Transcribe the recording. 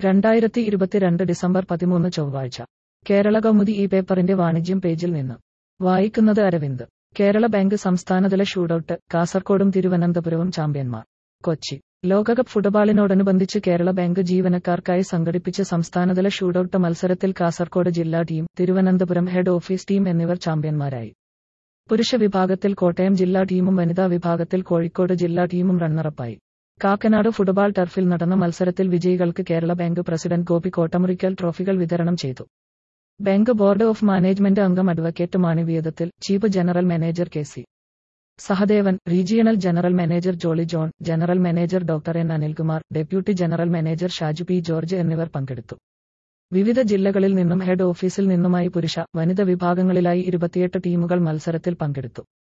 രണ്ടായിരത്തി ഇരുപത്തിരണ്ട് ഡിസംബർ പതിമൂന്ന് ചൊവ്വാഴ്ച കേരള കൗമുദി ഈ പേപ്പറിന്റെ വാണിജ്യം പേജിൽ നിന്ന് വായിക്കുന്നത് അരവിന്ദ് കേരള ബാങ്ക് സംസ്ഥാനതല ഷൂട്ടൌട്ട് കാസർകോടും തിരുവനന്തപുരവും ചാമ്പ്യന്മാർ കൊച്ചി ലോകകപ്പ് ഫുട്ബോളിനോടനുബന്ധിച്ച് കേരള ബാങ്ക് ജീവനക്കാർക്കായി സംഘടിപ്പിച്ച സംസ്ഥാനതല ഷൂട്ടൌട്ട് മത്സരത്തിൽ കാസർകോട് ജില്ലാ team Thiruvananthapuram head office team എന്നിവർ ചാമ്പ്യന്മാരായി പുരുഷ വിഭാഗത്തിൽ കോട്ടയം ജില്ലാ ടീമും വനിതാ വിഭാഗത്തിൽ കോഴിക്കോട് ജില്ലാ ടീമും റണ്ണറപ്പായി കാക്കനാട് ഫുട്ബോൾ ടർഫിൽ നടന്ന മത്സരത്തിൽ വിജയികൾക്ക് കേരള ബാങ്ക് പ്രസിഡന്റ് ഗോപി കോട്ടമുറിക്കൽ ട്രോഫികൾ വിതരണം ചെയ്തു ബാങ്ക് ബോർഡ് ഓഫ് മാനേജ്മെന്റ് അംഗം advocate Maniyeeyathathil chief general manager K C Sahadevan regional general manager Jolly John general manager doctor N Anilkumar deputy general manager Shaju P George എന്നിവർ പങ്കെടുത്തു വിവിധ ജില്ലകളിൽ നിന്നും ഹെഡ് ഓഫീസിൽ നിന്നുമായി പുരുഷ വനിത വിഭാഗങ്ങളിലായി ഇരുപത്തിയെട്ട് ടീമുകൾ മത്സരത്തിൽ പങ്കെടുത്തു